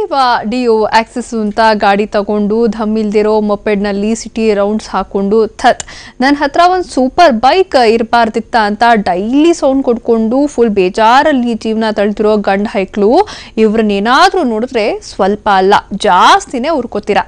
ಡಿವಾ Dio access ಅಂತ ಗಾಡಿ ತಗೊಂಡು ಧಮ್ಮಿಲ್ದಿರೋ ಮೊಪೆಡ್ನಲ್ಲಿ ಸಿಟಿ ರೌಂಡ್ಸ್ ಹಾಕೊಂಡು ಥತ್ ನನ್ನ ಹತ್ರ ಒಂದು ಸೂಪರ್ ಬೈಕ್ ಇರಬಾರ್ದಿತ್ತ ಅಂತ ಡೈಲಿ ಸೌಂಡ್ ಕೊಡ್ಕೊಂಡು ಫುಲ್ ಬೇಜಾರಲ್ಲಿ ಜೀವನ ತಳ್ತಿರೋ ಗಂಡ ಹೈಕ್ಳು ಇವ್ರನ್ನೇನಾದ್ರೂ ನೋಡಿದ್ರೆ ಸ್ವಲ್ಪ ಅಲ್ಲ ಜಾಸ್ತಿನೇ ಉರ್ಕೋತೀರ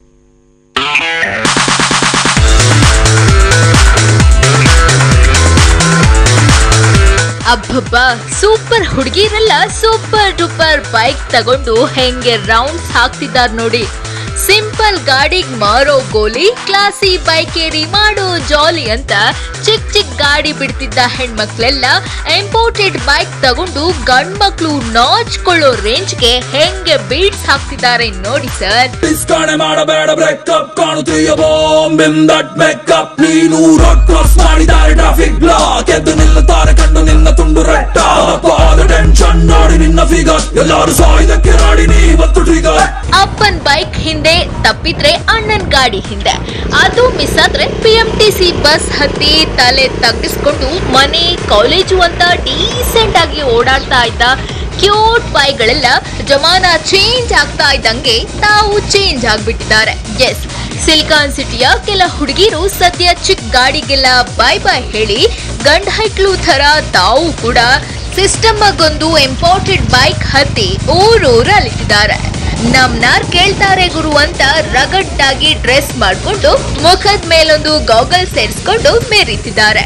ಅಬ್ಬಬ್ಬಾ ಸೂಪರ್ ಹುಡುಗಿರೆಲ್ಲ ಸೂಪರ್ ಡೂಪರ್ ಬೈಕ್ ತಗೊಂಡು ಹೆಂಗೆ ರೌಂಡ್ಸ್ ಹಾಕ್ತಿದಾರ್ ನೋಡಿ ಸಿಂಪಲ್ ಗಾಡಿಗ್ ಮಾರೋ ಗೋಲಿ ಕ್ಲಾಸಿ ಬೈಕ್ ಏರಿ ಮಾಡೋ ಜಾಲಿ ಅಂತ ಚಿಕ್ ಚಿಕ್ ಗಾಡಿ ಬಿಡ್ತಿದ್ದ ಹೆಣ್ಮಕ್ಳೆಲ್ಲ ಇಂಪೋರ್ಟೆಡ್ ಬೈಕ್ ತಗೊಂಡು ಗಂಡ್ಮಕ್ಳು ನಾಚ್ಕೊಳ್ಳೋ ರೇಂಜ್ಗೆ ಹೆಂಗೆ ಬೀಟ್ಸ್ ಹಾಕ್ತಿದ್ದಾರೆ ನೋಡಿ ಸರ್ ಡಿಸ್ಕಾಣೆ ಮಾಡಬೇಡ ಬ್ರೇಕಪ್ ಕಾಣುತ್ತೀಯ ಬಾಂಬ್ ಇನ್ ದಟ್ ಮೇಕಪ್ ನೀನು ರೋಡ್ ಕ್ರಾಸ್ ಮಾಡಿದ್ದಾರೆ ಟ್ರಾಫಿಕ್ ಬ್ಲಾಕ್ ಎದ್ದು ನಿಲ್ಲುತ್ತಾರೆ ಕಂಡು ನಿನ್ನ ತುಂಡು ರಟ್ಟ ಪಾದ ಟೆನ್ಷನ್ ನೋಡಿ ನಿನ್ನ ಫಿಗರ್ ಎಲ್ಲರೂ ಸಾಯುವುದಕ್ಕೆ ರಾಡಿ ನೀವತ್ತು ಟ್ರಿಗರ್ ಅಪ್ಪನ್ ಬೈಕ್ ಹಿಂದೆ ತಪ್ಪಿದ್ರೆ ಅಣ್ಣನ್ ಗಾಡಿ ಹಿಂದೆ ಅದು ಮಿಸ್ ಆದ್ರೆ P M T C bus ಹತ್ತಿ ತಲೆ ತಗ್ಗಿಸ್ಕೊಂಡು ಮನೆ ಕಾಲೇಜು ಅಂತ ಡೀಸೆಂಟ್ ಆಗಿ ಓಡಾಡ್ತಾ ಇದ್ದ ಕ್ಯೂಟ್ ಬಾಯ್ಗಳೆಲ್ಲ ಜಮಾನ ಚೇಂಜ್ ಆಗ್ತಾ ಇದ್ದಂಗೆ ತಾವು ಚೇಂಜ್ ಆಗ್ಬಿಟ್ಟಿದ್ದಾರೆ ಎಸ್ ಸಿಲಿಕಾನ್ ಸಿಟಿಯ ಕೆಲ ಹುಡುಗಿರು ಸದ್ಯ ಚಿಕ್ಕ ಗಾಡಿಗೆಲ್ಲ ಬಾಯ್ ಬಾಯ್ ಹೇಳಿ ಗಂಡ್ ಹೈಕ್ಳು ಥರ ತಾವು ಕೂಡ ಸಿಸ್ಟಮ್ ಆಗೊಂದು ಇಂಪೋರ್ಟೆಡ್ ಬೈಕ್ ಹತ್ತಿ ಊರೂರಲ್ಲಿದ್ದಾರೆ ನಮ್ನಾರ್ ಕೇಳ್ತಾರೆ ಗುರು ಅಂತ ರಗಡ್ ಆಗಿ ಡ್ರೆಸ್ ಮಾಡ್ಕೊಂಡು ಮುಖದ ಮೇಲೊಂದು ಗಾಗಲ್ ಸೇರಿಸ್ಕೊಂಡು ಮೆರೀತಿದ್ದಾರೆ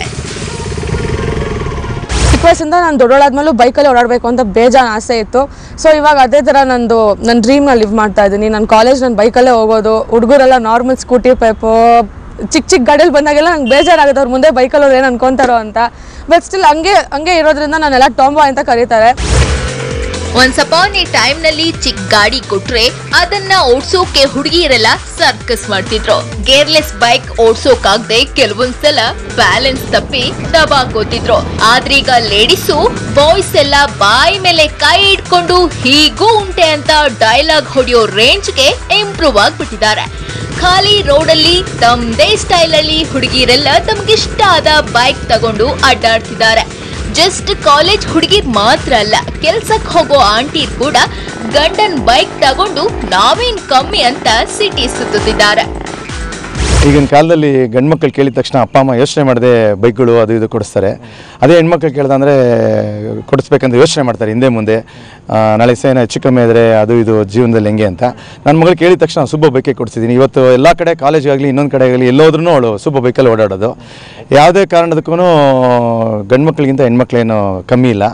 ಚಿಕ್ಕ ವಯಸ್ಸಿಂದ ನಾನು ದೊಡ್ಡೋಳಾದ್ಮೇಲೂ ಬೈಕಲ್ಲಿ ಓಡಾಡಬೇಕು ಅಂತ ಬೇಜಾನ್ ಆಸೆ ಇತ್ತು ಸೊ ಇವಾಗ ಅದೇ ಥರ ನಂದು ನನ್ನ ಡ್ರೀಮ್ನ ಲಿವ್ ಮಾಡ್ತಾ ಇದ್ದೀನಿ ನಾನು ಕಾಲೇಜ್ ನನ್ನ ಬೈಕಲ್ಲೇ ಹೋಗೋದು ಹುಡುಗರೆಲ್ಲ ನಾರ್ಮಲ್ ಸ್ಕೂಟಿ ಪೈಪು ಚಿಕ್ಕ ಚಿಕ್ಕ ಗಾಡಿಯಲ್ಲಿ ಬಂದಾಗೆಲ್ಲ ನಂಗೆ ಬೇಜಾರಾಗುತ್ತೆ ಅವ್ರ ಮುಂದೆ ಬೈಕಲ್ಲಿ ಅವ್ರು ಏನು ಅನ್ಕೊಂತಾರೋ ಅಂತ ಬಟ್ ಸ್ಟಿಲ್ ಹಂಗೆ ಹಂಗೆ ಇರೋದ್ರಿಂದ ನಾನೆಲ್ಲ ಟೊಂಬಾ ಅಂತ ಕರೀತಾರೆ ಒನ್ಸ್ ಅಪಾನ್ ಎ ಟೈಮ್ ನಲ್ಲಿ ಚಿಕ್ಕ ಗಾಡಿ ಕೊಟ್ರೆ ಅದನ್ನ ಓಡ್ಸೋಕೆ ಹುಡುಗಿಯರೆಲ್ಲ ಸರ್ಕಸ್ ಮಾಡ್ತಿದ್ರು ಗೇರ್ಲೆಸ್ ಬೈಕ್ ಓಡ್ಸೋಕಾಗ್ದೆ ಕೆಲವೊಂದ್ಸಲ ಬ್ಯಾಲೆನ್ಸ್ ತಪ್ಪಿ ದಬಾಕೋತಿದ್ರು ಆದ್ರೀಗ ಲೇಡೀಸು ಬಾಯ್ಸ್ ಎಲ್ಲ ಬಾಯಿ ಮೇಲೆ ಕೈ ಇಟ್ಕೊಂಡು ಹೀಗೂ ಉಂಟೆ ಅಂತ ಡೈಲಾಗ್ ಹೊಡೆಯೋ ರೇಂಜ್ಗೆ ಇಂಪ್ರೂವ್ ಆಗ್ಬಿಟ್ಟಿದ್ದಾರೆ ಖಾಲಿ ರೋಡಲ್ಲಿ ತಮ್ಮದೇ ಸ್ಟೈಲ್ ಅಲ್ಲಿ ಹುಡುಗಿರೆಲ್ಲ ತಮ್ಗಿಷ್ಟ ಆದ ಬೈಕ್ ತಗೊಂಡು ಅಡ್ಡಾಡ್ತಿದ್ದಾರೆ ಜಸ್ಟ್ ಕಾಲೇಜ್ ಹುಡುಗಿರ್ ಮಾತ್ರ ಅಲ್ಲ ಕೆಲ್ಸಕ್ಕೆ ಹೋಗೋ ಆಂಟಿ ಕೂಡ ಗಂಡನ್ ಬೈಕ್ ತಗೊಂಡು ನಾವೇನ್ ಕಮ್ಮಿ ಅಂತ ಸಿಟಿ ಸುತ್ತುತ್ತಿದ್ದಾರೆ ಈಗಿನ ಕಾಲದಲ್ಲಿ ಗಂಡು ಮಕ್ಕಳು ಕೇಳಿದ ತಕ್ಷಣ ಅಪ್ಪ ಅಮ್ಮ ಯೋಚನೆ ಮಾಡದೆ ಬೈಕ್ಗಳು ಅದು ಇದು ಕೊಡಿಸ್ತಾರೆ ಅದೇ ಹೆಣ್ಮಕ್ಳು ಕೇಳ್ದಂದ್ರೆ ಕೊಡಿಸ್ಬೇಕಂತ ಯೋಚನೆ ಮಾಡ್ತಾರೆ ಹಿಂದೆ ಮುಂದೆ ಆ, ನಾಳೆ ಸೇನ ಹೆಚ್ಚು ಕಮ್ಮಿ ಆದರೆ ಅದು ಇದು ಜೀವನದಲ್ಲಿ ಹೆಂಗೆ ಅಂತ ನನ್ನ ಮಗಳು ಕೇಳಿದ ತಕ್ಷಣ ಸುಬ್ಬ ಬೈಕೆ ಕೊಡಿಸಿದ್ದೀನಿ ಇವತ್ತು ಎಲ್ಲ ಕಡೆ ಕಾಲೇಜಿಗಾಗಲಿ ಇನ್ನೊಂದು ಕಡೆ ಆಗಲಿ ಎಲ್ಲೋದ್ರೂ ಅವಳು ಸುಬ್ಬ ಬೈಕಲ್ಲಿ ಓಡಾಡೋದು ಯಾವುದೇ ಕಾರಣದಕ್ಕೂ ಗಂಡು ಮಕ್ಕಳಿಗಿಂತ ಹೆಣ್ಮಕ್ಳೇನು ಕಮ್ಮಿ ಇಲ್ಲ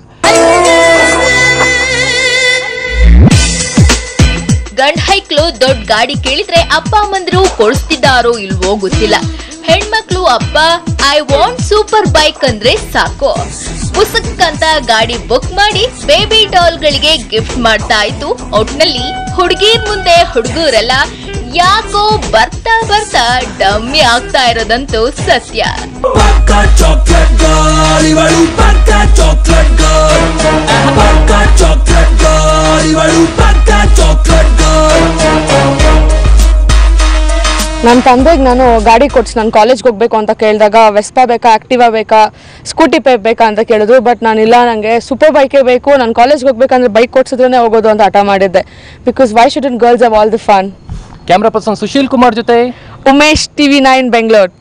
ಗಂಡ್ ಹೈಕ್ಳು ದೊಡ್ಡ ಗಾಡಿ ಕೇಳಿದ್ರೆ ಅಪ್ಪ ಅಮ್ಮಂದ್ರು ಕೊಡಿಸ್ತಿದ್ದಾರೋ ಇಲ್ವೋ ಗೊತ್ತಿಲ್ಲ ಹೆಣ್ಮಕ್ಳು ಅಪ್ಪ ಐ ವಾಂಟ್ ಸೂಪರ್ ಬೈಕ್ ಅಂದ್ರೆ ಸಾಕು ಪುಸ್ತಕ್ ಅಂತ ಗಾಡಿ ಬುಕ್ ಮಾಡಿ ಬೇಬಿ ಡಾಲ್ಗಳಿಗೆ ಗಿಫ್ಟ್ ಮಾಡ್ತಾ ಇತ್ತು ಒಟ್ನಲ್ಲಿ ಹುಡುಗಿರ್ ಮುಂದೆ ಹುಡುಗರೆಲ್ಲ ಯಾಕೋ ಬರ್ತಾ ಬರ್ತಾ ಡಮ್ಮಿ ಆಗ್ತಾ ಇರೋದಂತೂ ಸತ್ಯ ಪಕ್ಕ ಚಾಕ್ಲೇಟ್ ಗರ್ಲ್ ಇವಳು ಪಕ್ಕ ಚಾಕ್ಲೇಟ್ ಗರ್ಲ್ ಪಕ್ಕ ಚಾಕ್ಲೇಟ್ ಗರ್ಲ್ ಇವಳು ಪಕ್ಕ ಚಾಕ್ಲೇಟ್ ಗರ್ಲ್ ನನ್ನ ತಂದೆಗೆ ನಾನು ಗಾಡಿ ಕೊಡ್ಸಿ ನಾನು ಕಾಲೇಜ್ಗೆ ಹೋಗ್ಬೇಕು ಅಂತ ಕೇಳಿದಾಗ ವೆಸ್ಪಾ ಬೇಕಾ ಆಕ್ಟಿವಾ ಬೇಕಾ ಸ್ಕೂಟಿ ಪೈಪ್ ಬೇಕಾ ಅಂತ ಕೇಳಿದ್ರು ಬಟ್ ನಾನಿಲ್ಲ ನನಗೆ ಸೂಪರ್ ಬೈಕೇ ಬೇಕು ನಾನು ಕಾಲೇಜ್ಗೆ ಹೋಗ್ಬೇಕಂದ್ರೆ ಬೈಕ್ ಕೊಡ್ಸಿದ್ರೇ ಹೋಗೋದು ಅಂತ ಹಠ ಮಾಡಿದ್ದೆ because why should in girls have all the fun camera person Sushil Kumar ಜೊತೆ Umesh T V nine Bengaluru